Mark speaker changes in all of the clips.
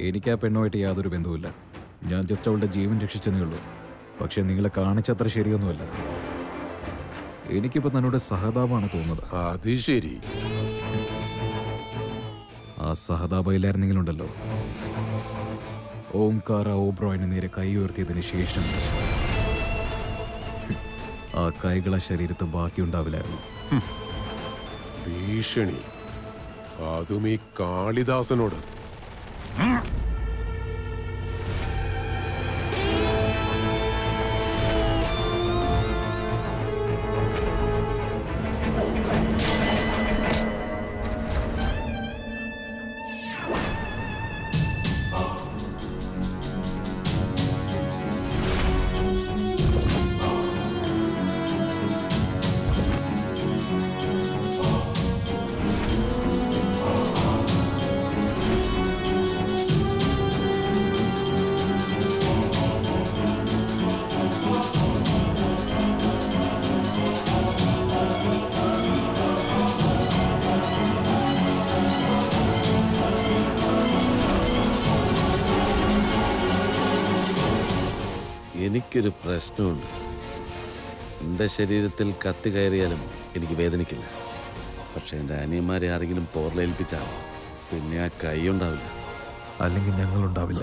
Speaker 1: എനിക്ക് ആ പെണ്ണുമായിട്ട് യാതൊരു ബന്ധവുമില്ല ഞാൻ ജസ്റ്റ് അവളുടെ ജീവൻ രക്ഷിച്ചെന്നേ ഉള്ളൂ പക്ഷെ നിങ്ങളെ കാണിച്ചത്ര ശരിയൊന്നുമല്ല എനിക്കിപ്പോൾ തന്നോട് സഹതാപമാണ് തോന്നുന്നത്
Speaker 2: അത് ശരി
Speaker 1: ആ സഹതാപം ഇല്ലായിരുന്നെങ്കിലുണ്ടല്ലോ ഓംകാര ഓബ്രോയിന് നേരെ കൈ ഉയർത്തിയതിന് ശേഷം ആ കൈകളെ ശരീരത്ത് ബാക്കിയുണ്ടാവില്ലായിരുന്നു
Speaker 2: ഭീഷണി അതും ഈ കാളിദാസനോട്
Speaker 3: എനിക്കൊരു പ്രശ്നമുണ്ട് എൻ്റെ ശരീരത്തിൽ കത്തി കയറിയാലും എനിക്ക് വേദനിക്കില്ല പക്ഷെ എൻ്റെ അനിയന്മാരെ ആരെങ്കിലും പോർലേൽപ്പിച്ചാൽ പിന്നെ ആ കൈ ഉണ്ടാവില്ല
Speaker 1: അല്ലെങ്കിൽ ഞങ്ങളുണ്ടാവില്ല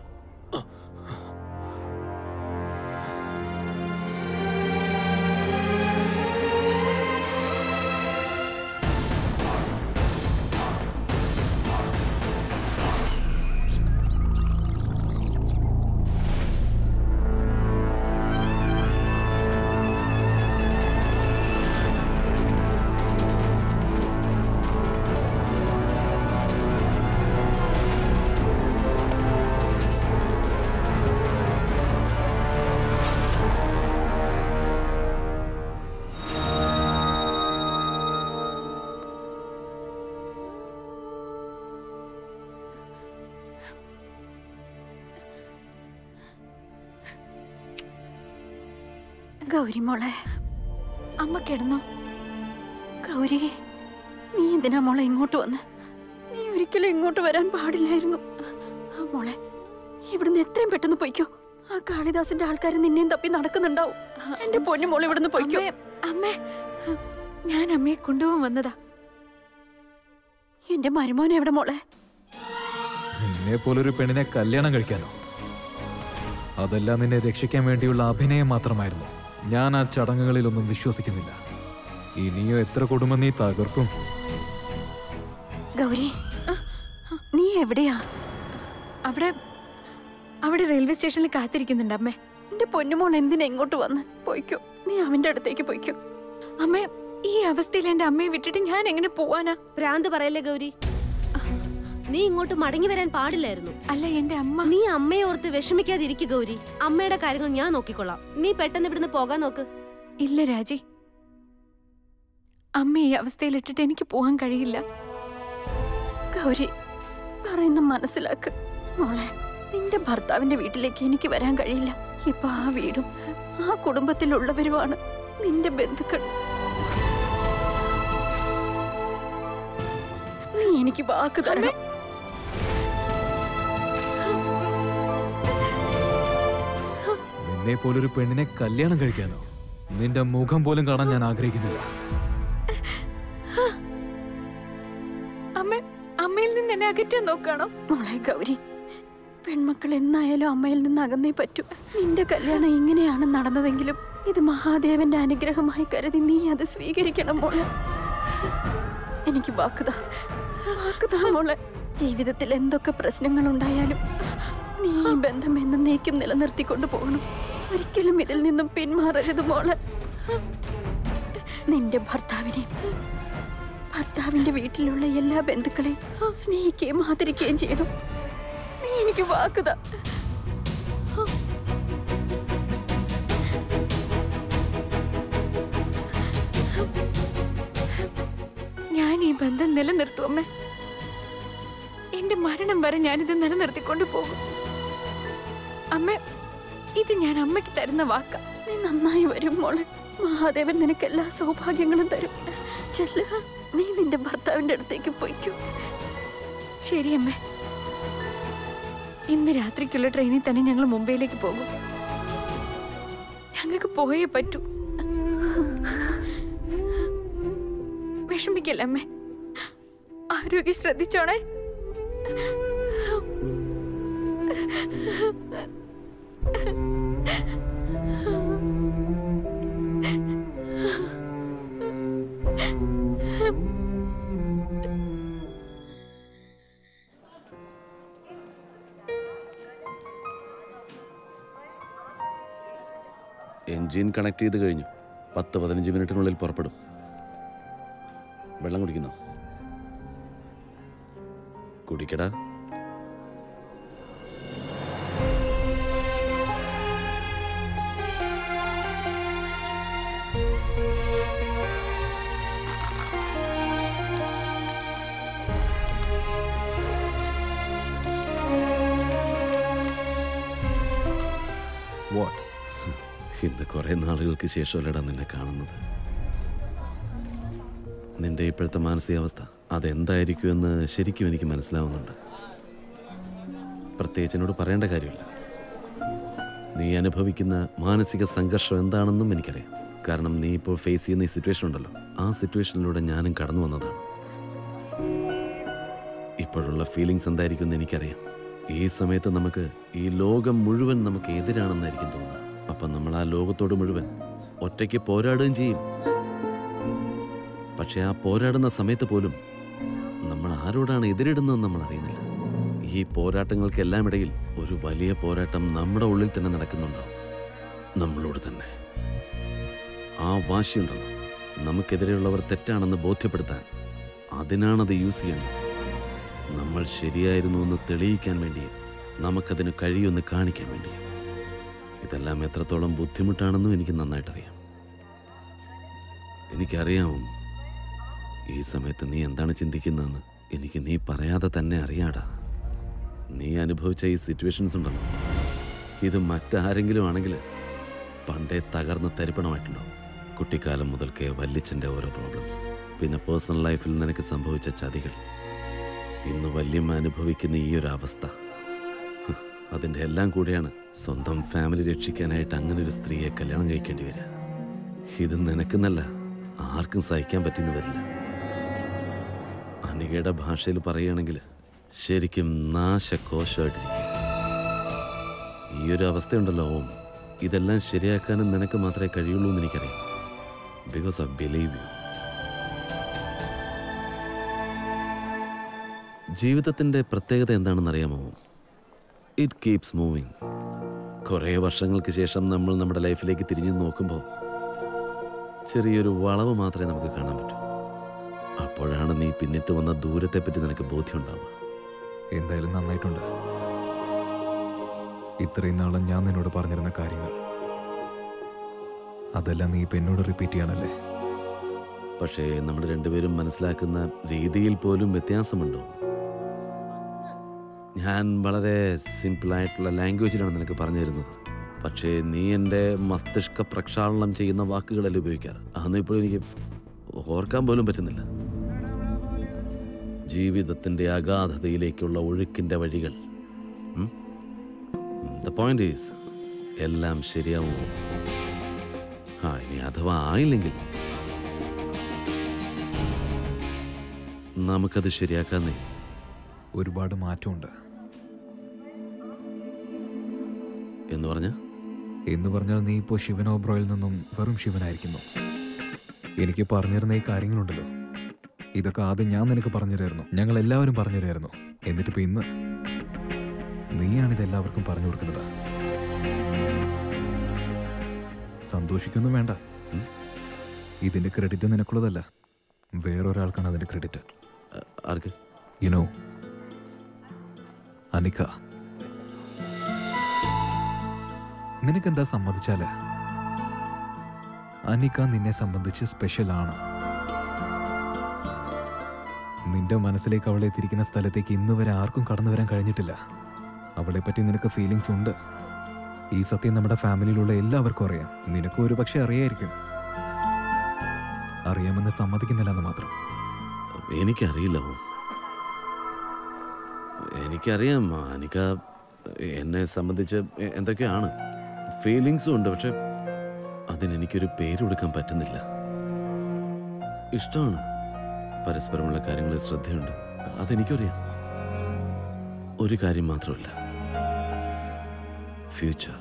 Speaker 4: ഗൗരി മോളെ അമ്മ കിടന്നോ ഗൗരി നീ എന്തിനാ മോളെ ഇങ്ങോട്ട് വന്ന് നീ ഒരിക്കലും ഇങ്ങോട്ട് വരാൻ പാടില്ലായിരുന്നു ആ മോളെ ഇവിടുന്ന് എത്രയും പെട്ടെന്ന് പൊയ്ക്കോ ആ കാളിദാസിന്റെ ആൾക്കാർ നിന്നെയും തപ്പി നടക്കുന്നുണ്ടാവും എന്റെ പൊന്നു മോളെ ഇവിടുന്ന് പൊയ്ക്കോ
Speaker 5: അമ്മേ ഞാൻ അമ്മയെ കൊണ്ടുപോകാൻ വന്നതാ
Speaker 4: എന്റെ മരുമോൻ എവിടെ മോളെ
Speaker 1: നിന്നെ പോലൊരു പെണ്ണിനെ കല്യാണം കഴിക്കാനോ അതെല്ലാം നിന്നെ രക്ഷിക്കാൻ വേണ്ടിയുള്ള അഭിനയം മാത്രമായിരുന്നു ഞാൻ ആ ചടങ്ങുകളിലൊന്നും വിശ്വസിക്കുന്നില്ല ഇനിയോ എത്ര കുടുംബം നീ തകർക്കും
Speaker 4: ഗൗരി നീ എവിടെയാ
Speaker 5: അവിടെ അവിടെ റെയിൽവേ സ്റ്റേഷനിൽ കാത്തിരിക്കുന്നുണ്ട് അമ്മേ
Speaker 4: എന്റെ പൊന്നുമോൾ എന്തിനാ ഇങ്ങോട്ട് വന്ന് പൊയ്ക്കോ നീ അവന്റെ അടുത്തേക്ക് പൊയ്ക്കോ
Speaker 5: അമ്മേ ഈ അവസ്ഥയിൽ എന്റെ അമ്മയെ വിട്ടിട്ട് ഞാൻ എങ്ങനെ പോവാനാ
Speaker 6: ഭ്രാന്ത് പറയല്ലേ ഗൗരി നീ ഇങ്ങോട്ട് മടങ്ങി വരാൻ പാടില്ലായിരുന്നു
Speaker 5: അല്ല എന്റെ അമ്മ
Speaker 6: നീ അമ്മയെ ഓർത്ത് വിഷമിക്കാതിരിക്കുക ഗൗരി അമ്മയുടെ കാര്യങ്ങൾ ഞാൻ നോക്കിക്കൊള്ളാം നീ പെട്ടെന്ന് ഇവിടുന്ന് പോകാൻ നോക്ക്
Speaker 5: ഇല്ല രാജി അമ്മ ഈ അവസ്ഥയിൽ ഇട്ടിട്ട് എനിക്ക് പോകാൻ കഴിയില്ല
Speaker 4: ഗൗരി പറയുന്ന മനസ്സിലാക്ക് മോളെ നിന്റെ ഭർത്താവിന്റെ വീട്ടിലേക്ക് എനിക്ക് വരാൻ കഴിയില്ല ഇപ്പൊ ആ വീടും ആ കുടുംബത്തിലുള്ളവരുമാണ് നിന്റെ ബന്ധുക്കൾ നീ എനിക്ക് വാക്ക് തരണം
Speaker 1: നിന്നെ പോലൊരു പെണ്ണിനെ കല്യാണം കഴിക്കാനോ നിന്റെ മുഖം പോലും കാണാൻ ഞാൻ ആഗ്രഹിക്കുന്നില്ല
Speaker 5: അമ്മ അമ്മയിൽ നിന്ന് എന്നെ അകറ്റാൻ നോക്കാണോ
Speaker 4: മോളെ ഗൗരി പെൺമക്കൾ എന്നായാലും അമ്മയിൽ നിന്ന് അകന്നേ പറ്റൂ നിന്റെ കല്യാണം ഇങ്ങനെയാണ് നടന്നതെങ്കിലും ഇത് മഹാദേവന്റെ അനുഗ്രഹമായി കരുതി നീ അത് സ്വീകരിക്കണം മോളെ എനിക്ക് വാക്കുതാ വാക്കുതാ മോളെ ജീവിതത്തിൽ എന്തൊക്കെ പ്രശ്നങ്ങൾ ഉണ്ടായാലും നീ ഈ ബന്ധം എന്നേക്കും നിലനിർത്തിക്കൊണ്ടു പോകണം ഒരിക്കലും ഇതിൽ നിന്നും പിന്മാറരുത് മോളെ നിന്റെ ഭർത്താവിനെ ഭർത്താവിന്റെ വീട്ടിലുള്ള എല്ലാ ബന്ധുക്കളെയും സ്നേഹിക്കുകയും ആദരിക്കുകയും ചെയ്യണം നീ എനിക്ക് വാക്കുതാ
Speaker 5: ഞാൻ ഈ ബന്ധം നിലനിർത്തും അമ്മേ എന്റെ മരണം വരെ ഞാനിത് നിലനിർത്തിക്കൊണ്ട് പോകും അമ്മ ഇത് ഞാൻ അമ്മയ്ക്ക് തരുന്ന വാക്ക
Speaker 4: നീ നന്നായി വരും മോളെ മഹാദേവൻ നിനക്ക് എല്ലാ സൗഭാഗ്യങ്ങളും തരും ചെല്ല് നീ നിന്റെ ഭർത്താവിന്റെ അടുത്തേക്ക് പോയിക്കോ
Speaker 5: ശരി അമ്മേ ഇന്ന് രാത്രിക്കുള്ള ട്രെയിനിൽ തന്നെ ഞങ്ങൾ മുംബൈയിലേക്ക് പോകും ഞങ്ങൾക്ക് പോയേ പറ്റൂ വിഷമിക്കല്ലേ അമ്മേ ആരോഗ്യം ശ്രദ്ധിച്ചോണേ
Speaker 3: എൻജിൻ കണക്ട് ചെയ്ത് കഴിഞ്ഞു പത്ത് പതിനഞ്ച് മിനിറ്റിനുള്ളിൽ പുറപ്പെടും വെള്ളം കുടിക്കുന്നോ കുടിക്കടാ
Speaker 1: വാട്ട്
Speaker 3: ഇന്ന് കുറെ നാളുകൾക്ക് ശേഷമല്ലടാ നിന്നെ കാണുന്നത് നിന്റെ ഇപ്പോഴത്തെ മാനസികാവസ്ഥ അതെന്തായിരിക്കുമെന്ന് ശരിക്കും എനിക്ക് മനസ്സിലാവുന്നുണ്ട് പ്രത്യേകിച്ച് എന്നോട് പറയേണ്ട കാര്യമില്ല നീ അനുഭവിക്കുന്ന മാനസിക സംഘർഷം എന്താണെന്നും എനിക്കറിയാം കാരണം നീ ഇപ്പോൾ ഫേസ് ചെയ്യുന്ന ഈ സിറ്റുവേഷൻ ഉണ്ടല്ലോ ആ സിറ്റുവേഷനിലൂടെ ഞാനും കടന്നു വന്നതാണ് ഇപ്പോഴുള്ള ഫീലിങ്സ് എന്തായിരിക്കും എന്ന് എനിക്കറിയാം ഈ സമയത്ത് നമുക്ക് ഈ ലോകം മുഴുവൻ നമുക്ക് എതിരാണെന്നായിരിക്കും തോന്നുന്നത് അപ്പം നമ്മൾ ആ ലോകത്തോട് മുഴുവൻ ഒറ്റയ്ക്ക് പോരാടുകയും ചെയ്യും പക്ഷെ ആ പോരാടുന്ന സമയത്ത് പോലും നമ്മൾ ആരോടാണ് എതിരിടുന്നതെന്ന് നമ്മൾ അറിയുന്നില്ല ഈ പോരാട്ടങ്ങൾക്കെല്ലാം ഇടയിൽ ഒരു വലിയ പോരാട്ടം നമ്മുടെ ഉള്ളിൽ തന്നെ നടക്കുന്നുണ്ടാവും നമ്മളോട് തന്നെ ആ വാശിയുണ്ടല്ലോ നമുക്കെതിരെയുള്ളവർ തെറ്റാണെന്ന് ബോധ്യപ്പെടുത്താൻ അതിനാണത് യൂസ് ചെയ്യേണ്ടത് നമ്മൾ ശരിയായിരുന്നു എന്ന് തെളിയിക്കാൻ വേണ്ടിയും നമുക്കതിന് കഴിയുമെന്ന് കാണിക്കാൻ വേണ്ടിയും ഇതെല്ലാം എത്രത്തോളം ബുദ്ധിമുട്ടാണെന്നും എനിക്ക് നന്നായിട്ടറിയാം എനിക്കറിയാവും ഈ സമയത്ത് നീ എന്താണ് ചിന്തിക്കുന്നതെന്ന് എനിക്ക് നീ പറയാതെ തന്നെ അറിയാടാ നീ അനുഭവിച്ച ഈ സിറ്റുവേഷൻസ് ഉണ്ടല്ലോ ഇത് മറ്റാരെങ്കിലും ആണെങ്കിൽ പണ്ടേ തകർന്ന് തരിപ്പണമായിട്ടുണ്ടാവും കുട്ടിക്കാലം മുതൽക്കേ വല്യച്ഛൻ്റെ ഓരോ പ്രോബ്ലംസ് പിന്നെ പേഴ്സണൽ ലൈഫിൽ നിനക്ക് സംഭവിച്ച ചതികൾ ഇന്ന് വല്യമ്മ അനുഭവിക്കുന്ന ഈ ഒരു അവസ്ഥ ഹ്, അതിൻ്റെ എല്ലാം കൂടെയാണ് സ്വന്തം ഫാമിലി രക്ഷിക്കാനായിട്ട് അങ്ങനെ ഒരു സ്ത്രീയെ കല്യാണം കഴിക്കേണ്ടി വരിക ഇത് നിനക്കെന്നല്ല ആർക്കും സഹിക്കാൻ പറ്റുന്ന വരില്ല അനികയുടെ ഭാഷയിൽ പറയുകയാണെങ്കിൽ ശരിക്കും നാശകോശമായിട്ടിരിക്കുക ഈ ഒരു അവസ്ഥയുണ്ടല്ലോ ഓം ഇതെല്ലാം ശരിയാക്കാനും നിനക്ക് മാത്രമേ കഴിയുള്ളൂ എന്ന് എനിക്കറിയാം ബിക്കോസ് ഐ ബിലീവ് യു ജീവിതത്തിൻ്റെ പ്രത്യേകത എന്താണെന്ന് അറിയാമോ ഇറ്റ് കീപ്സ് മൂവിങ് കുറേ വർഷങ്ങൾക്ക് ശേഷം നമ്മൾ നമ്മുടെ ലൈഫിലേക്ക് തിരിഞ്ഞു നോക്കുമ്പോൾ ചെറിയൊരു വളവ് മാത്രമേ നമുക്ക് കാണാൻ പറ്റൂ അപ്പോഴാണ് നീ പിന്നിട്ട് വന്ന ദൂരത്തെപ്പറ്റി നിനക്ക് ബോധ്യമുണ്ടാവുക
Speaker 1: എന്തായാലും നന്നായിട്ടുണ്ട് ഇത്രയും നാളും ഞാൻ നിന്നോട് പറഞ്ഞിരുന്ന കാര്യങ്ങൾ അതെല്ലാം നീ ഇപ്പൊ എന്നോട് റിപ്പീറ്റ് ചെയ്യണല്ലേ
Speaker 3: പക്ഷേ നമ്മൾ രണ്ടുപേരും മനസ്സിലാക്കുന്ന രീതിയിൽ പോലും വ്യത്യാസമുണ്ടോ ഞാൻ വളരെ സിമ്പിളായിട്ടുള്ള ലാംഗ്വേജിലാണ് നിനക്ക് പറഞ്ഞു തരുന്നത് പക്ഷേ നീ എൻ്റെ മസ്തിഷ്ക പ്രക്ഷാളനം ചെയ്യുന്ന വാക്കുകളല്ലേ ഉപയോഗിക്കാറ് അതൊന്നും ഇപ്പോൾ എനിക്ക് ഓർക്കാൻ പോലും പറ്റുന്നില്ല ജീവിതത്തിൻ്റെ അഗാധതയിലേക്കുള്ള ഒഴുക്കിൻ്റെ വഴികൾ ദ പോയിന്റ് ഈസ് എല്ലാം ശരിയാവുമോ ആ ഇനി അഥവാ ആയില്ലെങ്കിൽ നമുക്കത് ശരിയാക്കാന്നേ
Speaker 1: ഒരുപാട് മാറ്റമുണ്ട്
Speaker 3: എന്ന് പറഞ്ഞ
Speaker 1: എന്ന് പറഞ്ഞാൽ നീ ഇപ്പോൾ ശിവനോബ്രോയിൽ നിന്നും വെറും ശിവനായിരിക്കുന്നു എനിക്ക് പറഞ്ഞിരുന്ന ഈ കാര്യങ്ങളുണ്ടല്ലോ ഇതൊക്കെ ആദ്യം ഞാൻ നിനക്ക് പറഞ്ഞു തരായിരുന്നു ഞങ്ങൾ എല്ലാവരും പറഞ്ഞു തരായിരുന്നു എന്നിട്ടിപ്പോ ഇന്ന് നീയാണ് ഇതെല്ലാവർക്കും പറഞ്ഞു കൊടുക്കുന്നത് സന്തോഷിക്കൊന്നും വേണ്ട
Speaker 3: ഉം.
Speaker 1: ഇതിന്റെ ക്രെഡിറ്റ് നിനക്കുള്ളതല്ല വേറൊരാൾക്കാണ് അതിന്റെ ക്രെഡിറ്റ്
Speaker 3: ആർക്ക്
Speaker 1: യുനോ അനിക്ക നിനക്കെന്താ സമ്മതിച്ചാല് അനിക്ക നിന്നെ സംബന്ധിച്ച് സ്പെഷ്യൽ ആണ് നിന്റെ മനസ്സിലേക്ക് അവളെ എത്തിയിരിക്കുന്ന സ്ഥലത്തേക്ക് ഇന്ന് വരെ ആർക്കും കടന്നു വരാൻ കഴിഞ്ഞിട്ടില്ല അവളെ പറ്റി നിനക്ക് ഫീലിങ്സ് ഉണ്ട് ഈ സത്യം നമ്മുടെ ഫാമിലിയിലുള്ള എല്ലാവർക്കും അറിയാം നിനക്കും ഒരു പക്ഷെ അറിയായിരിക്കും അറിയാമെന്ന് സമ്മതിക്കുന്നില്ലെന്ന് മാത്രം
Speaker 3: എനിക്കറിയില്ല ഓ എനിക്കറിയാം അനിക്ക എന്നെ സംബന്ധിച്ച് എ- എന്തൊക്കെയാണ് ഫീലിങ്സും ഉണ്ട് പക്ഷെ അതിനെനിക്കൊരു പേര് കൊടുക്കാൻ പറ്റുന്നില്ല ഇഷ്ടമാണ് പരസ്പരമുള്ള കാര്യങ്ങളിൽ ശ്രദ്ധയുണ്ട് അതെനിക്കറിയാം ഒരു കാര്യം മാത്രമല്ല ഫ്യൂച്ചർ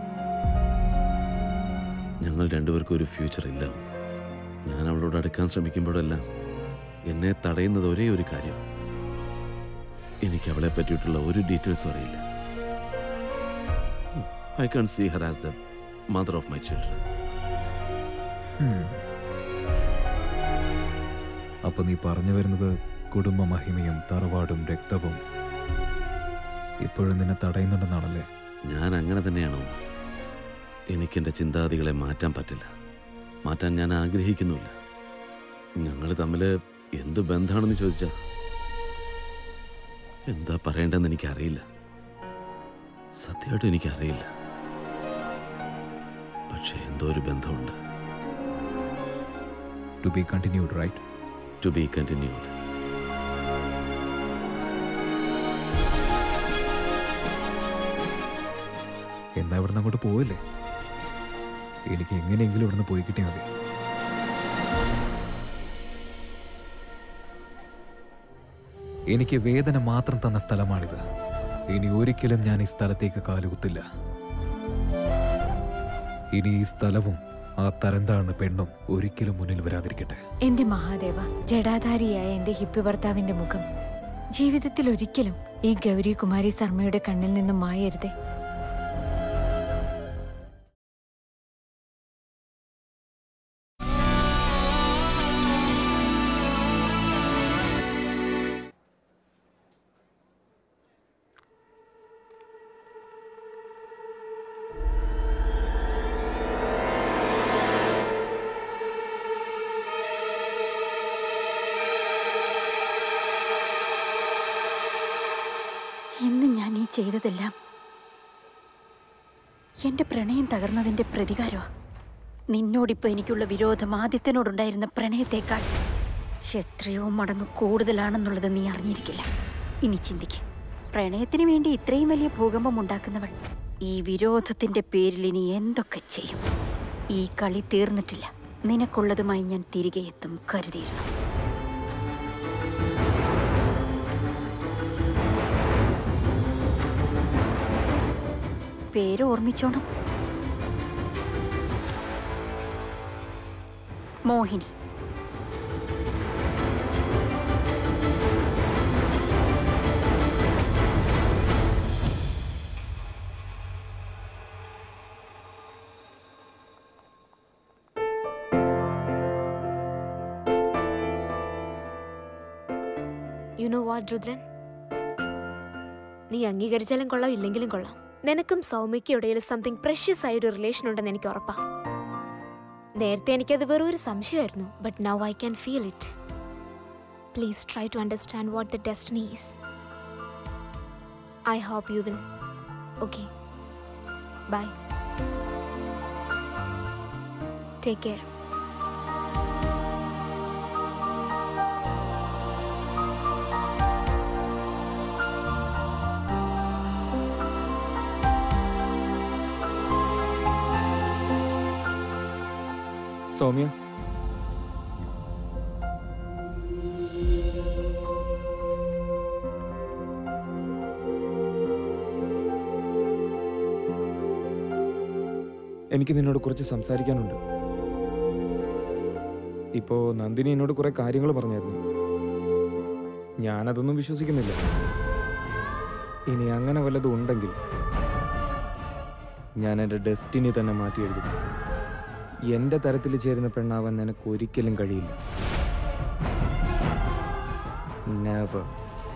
Speaker 3: ഞങ്ങൾ രണ്ടുപേർക്കും ഒരു ഫ്യൂച്ചർ ഇല്ല ഞാൻ അവളോട് അടുക്കാൻ ശ്രമിക്കുമ്പോഴെല്ലാം എന്നെ തടയുന്നത് ഒരേ ഒരു കാര്യം എനിക്ക് അവളെ പറ്റിയിട്ടുള്ള ഒരു ഡീറ്റെയിൽസും അറിയില്ല I can see her as the mother of my children
Speaker 1: അപ്പൊ നീ പറഞ്ഞു വരുന്നത് കുടുംബ മഹിമയും തറവാടും രക്തവും ഇപ്പോഴും നിന്നെ തടയുന്നുണ്ടെന്നാണല്ലേ
Speaker 3: ഞാൻ അങ്ങനെ തന്നെയാണോ എനിക്കെൻ്റെ ചിന്താഗതികളെ മാറ്റാൻ പറ്റില്ല മാറ്റാൻ ഞാൻ ആഗ്രഹിക്കുന്നുമില്ല ഞങ്ങൾ തമ്മിൽ എന്ത് ബന്ധമാണെന്ന് ചോദിച്ചാ എന്താ പറയേണ്ടതെന്ന് എനിക്കറിയില്ല സത്യമായിട്ടും എനിക്കറിയില്ല പക്ഷേ എന്തോ ഒരു ബന്ധമുണ്ട്
Speaker 1: to be continued right
Speaker 3: to be continued
Speaker 1: എന്നാ ഇവിടുന്ന് അങ്ങോട്ട് പോവില്ലേ എനിക്ക് എങ്ങനെയെങ്കിലും ഇവിടുന്ന് പോയി കിട്ടിയാൽ മതി എനിക്ക് വേദന മാത്രം തന്ന സ്ഥലമാണിത് ഇനി ഒരിക്കലും ഞാൻ ഈ സ്ഥലത്തേക്ക് കാലുകുത്തില്ല ഇനി ഈ സ്ഥലവും ആ തരംതാഴ്ന്ന പെണ്ണും ഒരിക്കലും മുന്നിൽ വരാതിരിക്കട്ടെ
Speaker 5: എന്റെ മഹാദേവ ജടാധാരിയായ എന്റെ ഹിപ്പി ഭർത്താവിന്റെ മുഖം ജീവിതത്തിൽ ഒരിക്കലും ഈ ഗൗരി കുമാരി ശർമ്മയുടെ കണ്ണിൽ നിന്നും മായരുതേ
Speaker 4: ഇന്ന് ഞാൻ ഈ ചെയ്തതെല്ലാം എന്റെ പ്രണയം തകർന്നതിന്റെ പ്രതികാരമാ നിന്നോടിപ്പോ എനിക്കുള്ള വിരോധം ആദിത്യനോടുണ്ടായിരുന്ന പ്രണയത്തേക്കാൾ എത്രയോ മടങ്ങ് കൂടുതലാണെന്നുള്ളത് നീ അറിഞ്ഞിരിക്കില്ല ഇനി ചിന്തിക്ക് പ്രണയത്തിന് വേണ്ടി ഇത്രയും വലിയ ഭൂകമ്പം ഉണ്ടാക്കുന്നവൾ ഈ വിരോധത്തിന്റെ പേരിൽ ഇനി എന്തൊക്കെ ചെയ്യും ഈ കളി തീർന്നിട്ടില്ല നിനക്കുള്ളതുമായി ഞാൻ തിരികെ എത്തും കരുതിയിരുന്നു പേര് ഓർമ്മിച്ചോണം Mohini
Speaker 7: you know what Rudran നീ അംഗീകരിച്ചാലും കൊള്ളാം ഇല്ലെങ്കിലും കൊള്ളാം നിനക്കും സൗമ്യയ്ക്കും ഇടയിൽ സംതിങ് പ്രഷ്യസ് ആയ ഒരു റിലേഷൻ ഉണ്ടെന്ന് എനിക്ക് ഉറപ്പാ നേരത്തെ എനിക്കത് വെറും ഒരു സംശയമായിരുന്നു but now I can feel it please try to understand what the destiny is I hope you will okay bye take care
Speaker 8: Soumya എനിക്ക് നിന്നോട് കുറച്ച് സംസാരിക്കാനുണ്ട് ഇപ്പോ നന്ദിനി എന്നോട് കുറെ കാര്യങ്ങൾ പറഞ്ഞായിരുന്നു ഞാനതൊന്നും വിശ്വസിക്കുന്നില്ല ഇനി അങ്ങനെ വല്ലതും ഉണ്ടെങ്കിൽ ഞാൻ എൻ്റെ ഡെസ്റ്റിനി തന്നെ മാറ്റി എഴുതും എൻ്റെ തരത്തിൽ ചേരുന്ന പെണ്ണാവാൻ നിനക്ക് ഒരിക്കലും കഴിയില്ല നെവർ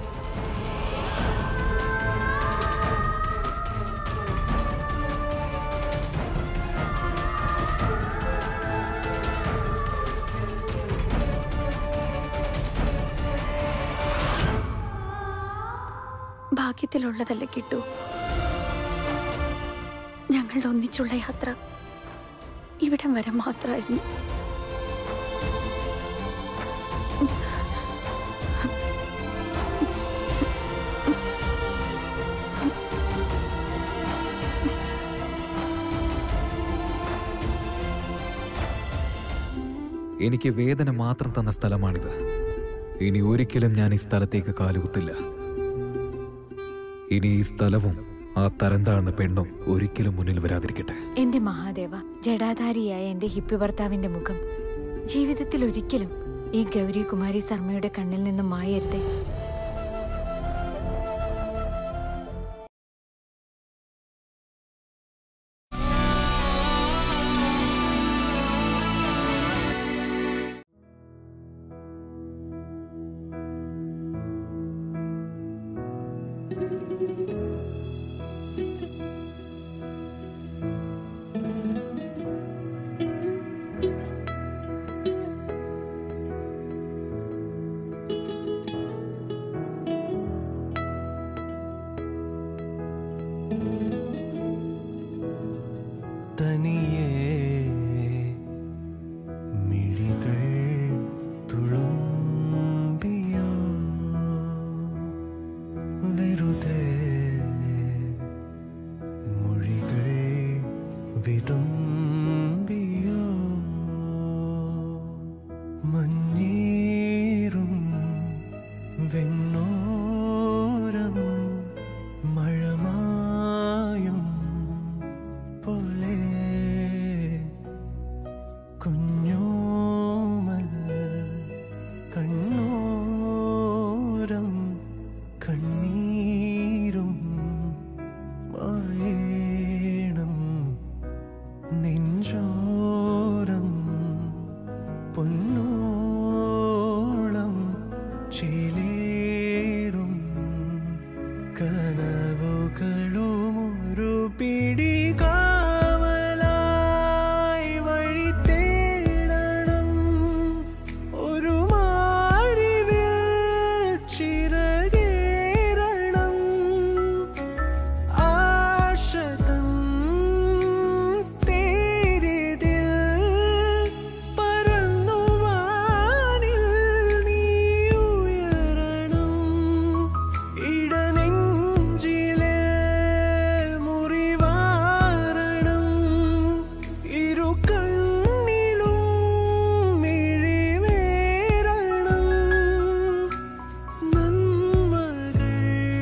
Speaker 4: ഭാഗ്യത്തിലുള്ളതല്ലേ കിട്ടൂ ഞങ്ങളുടെ ഒന്നിച്ചുള്ള യാത്ര ഇവിടം വരെ മാത്രമായിരുന്നു
Speaker 1: എനിക്ക് വേദന മാത്രം തന്ന സ്ഥലമാണിത് ഇനി ഒരിക്കലും ഞാൻ ഈ സ്ഥലത്തേക്ക് കാലുകുത്തില്ല ഇനി ഈ സ്ഥലവും ആ തരം താഴ്ന്ന പെണ്ണും ഒരിക്കലും മുന്നിൽ വരാതിരിക്കട്ടെ
Speaker 5: എന്റെ മഹാദേവ ജടാധാരിയായ എന്റെ ഹിപ്പി ഭർത്താവിന്റെ മുഖം ജീവിതത്തിൽ ഒരിക്കലും ഈ ഗൗരി കുമാരി ശർമ്മയുടെ കണ്ണിൽ നിന്നും മായരുതേ
Speaker 9: തനിയേ മിഴികൾ തുളുമ്പിയോ വെറുതെ മൊഴികൾ വിതുമ്പിയോ മഞ്ഞേറും വെണ്ണോരം മഴമായും പോലെ കുഞ്ഞോമൽ കണ്ണോരം കണ്ണീരും മായേണം നെഞ്ചോരം പൊന്നോളം ചേലേറും കനവുകളും ഒരു പിടി കാവലായി വഴി തേടണം ഒരു മാറിവിൽ ചിറകേറണം ആശതം തേരിതിൽ പറന്നു വാനിൽ നീ ഉയരണം ഇടനെഞ്ചിലെ മുറിവാരണം ഇരു കണ്ണിലും മിഴിവേറണം നന്മകൾ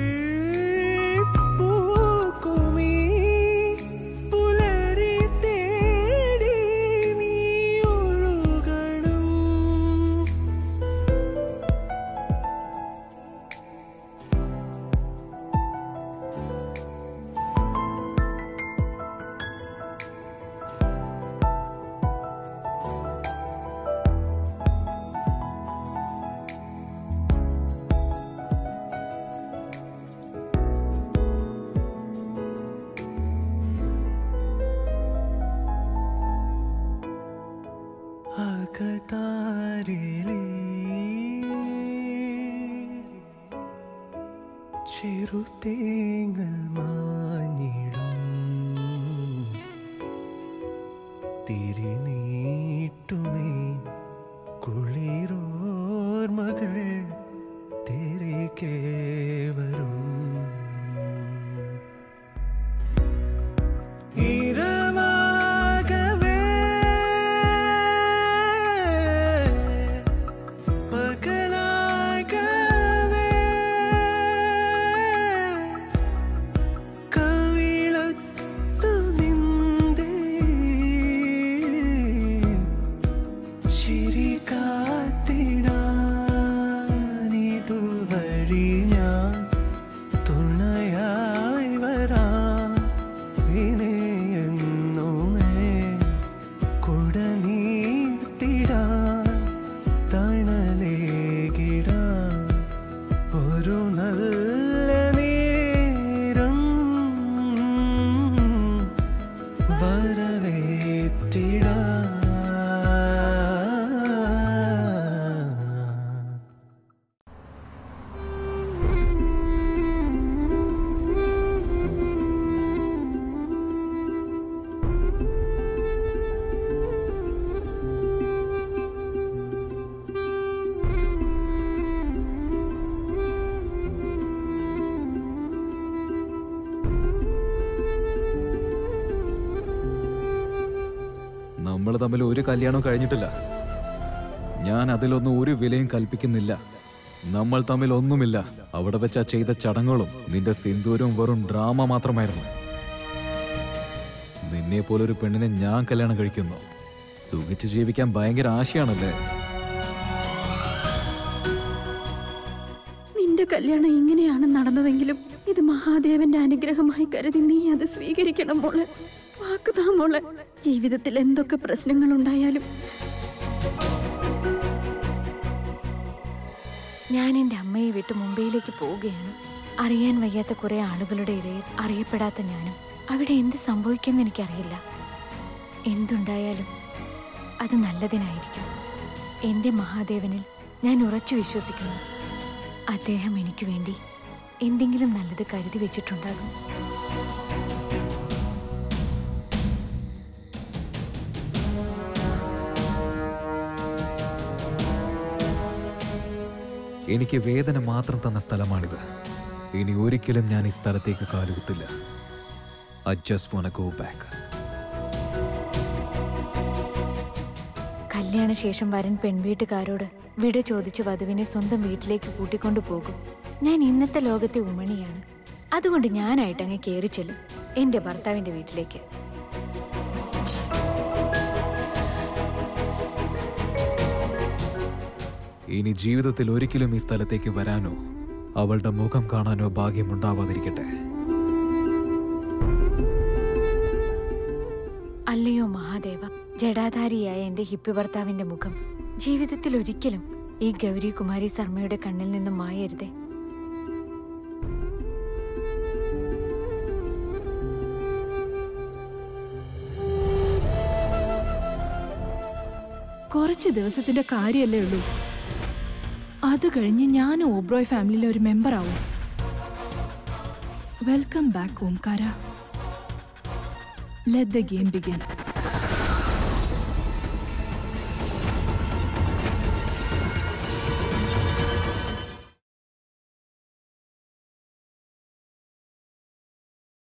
Speaker 9: പൂക്കുമീ പുലരി തേടി നീ ഒഴുകണം അകതാരിലേ ചെറുതേങ്ങൽ മാഞ്ഞിടും തിരിനീട്ടുമേ കുളിരോർമകൾ തിരികെ വരും ഇരവാകവേ പകലാകവേ കവിളത്തു നിന്റെ ചിരി കാത്തിടാനിതുവഴി ഞാൻ തുണയായി വരാം വിനയെന്നുമേ കുടനീർത്തിടാൻ തണലേകിടാൻ ഒരു നല്ല നേരം വരവേറ്റിടാൻ
Speaker 1: നമ്മൾ തമ്മിൽ ഒരു കല്യാണവും കഴിഞ്ഞിട്ടില്ല ഞാൻ അതിലൊന്നും ഒരു വിലയും കൽപ്പിക്കുന്നില്ല നമ്മൾ തമ്മിൽ ഒന്നുമില്ല അവിടെ വെച്ച് ആ ചെയ്ത ചടങ്ങുകളും നിന്റെ സിന്ദൂരവും വെറും ഡ്രാമ മാത്രമായിരുന്നു നിന്നെ പോലൊരു പെണ്ണിനെ ഞാൻ കല്യാണം കഴിക്കുന്നു സുഖിച്ച് ജീവിക്കാൻ ഭയങ്കര ആശയാണല്ലേ
Speaker 4: നിന്റെ കല്യാണം ഇങ്ങനെയാണ് നടന്നതെങ്കിലും ഇത് മഹാദേവന്റെ അനുഗ്രഹമായി കരുതി നീ അത് സ്വീകരിക്കണം മോളെ വാക്കുതാ മോളെ ജീവിതത്തിൽ എന്തൊക്കെ പ്രശ്നങ്ങൾ ഉണ്ടായാലും
Speaker 5: ഞാൻ എൻ്റെ അമ്മയെ വിട്ട് മുംബൈയിലേക്ക് പോവുകയാണ് അറിയാൻ വയ്യാത്ത കുറെ ആളുകളുടെ ഇടയിൽ അറിയപ്പെടാത്ത ഞാനും അവിടെ എന്ത് സംഭവിക്കുമെന്ന് എനിക്കറിയില്ല എന്തുണ്ടായാലും അത് നല്ലതിനായിരിക്കും എൻ്റെ മഹാദേവനിൽ ഞാൻ ഉറച്ചു വിശ്വസിക്കുന്നു അദ്ദേഹം എനിക്ക് വേണ്ടി എന്തെങ്കിലും നല്ലത് കരുതി വെച്ചിട്ടുണ്ടാകും
Speaker 1: എനിക്ക് വേദന മാത്രം തന്ന സ്ഥലമാണിത് ഇനി ഒരിക്കലും ഞാൻ ഈ സ്ഥലത്തേക്ക് കാലുകുത്തില്ല I just wanna go back
Speaker 5: കല്യാണശേഷം വരൻ പെൺവീട്ടുകാരോട് വിട ചോദിച്ച് വധുവിനെ സ്വന്തം വീട്ടിലേക്ക് കൂട്ടിക്കൊണ്ടു പോകും ഞാൻ ഇന്നത്തെ ലോകത്തെ ഉമണിയാണ് അതുകൊണ്ട് ഞാനായിട്ട് അങ്ങ് കയറി ചെല്ലും എൻ്റെ ഭർത്താവിൻ്റെ വീട്ടിലേക്ക്
Speaker 1: ഇനി ജീവിതത്തിൽ ഒരിക്കലും ഈ സ്ഥലത്തേക്ക് വരാനോ അവളുടെ മുഖം കാണാനോ ഭാഗ്യമുണ്ടാവാതിരിക്കട്ടെ
Speaker 5: അല്ലയോ മഹാദേവ ജഡാധാരിയായ എൻ്റെ ഹിപ്പി ഭർത്താവിൻ്റെ മുഖം ജീവിതത്തിൽ ഒരിക്കലും ഈ ഗൗരി കുമാരി ശർമ്മയുടെ കണ്ണിൽ നിന്നും മായരുതേ
Speaker 10: കുറച്ച് ദിവസത്തിന്റെ കാര്യമല്ലേ ഉള്ളൂ അത് കഴിഞ്ഞ് ഞാൻ ഓബ്രോയ് ഫാമിലിയിലെ ഒരു മെമ്പർ ആവും welcome back Omkara let the game begin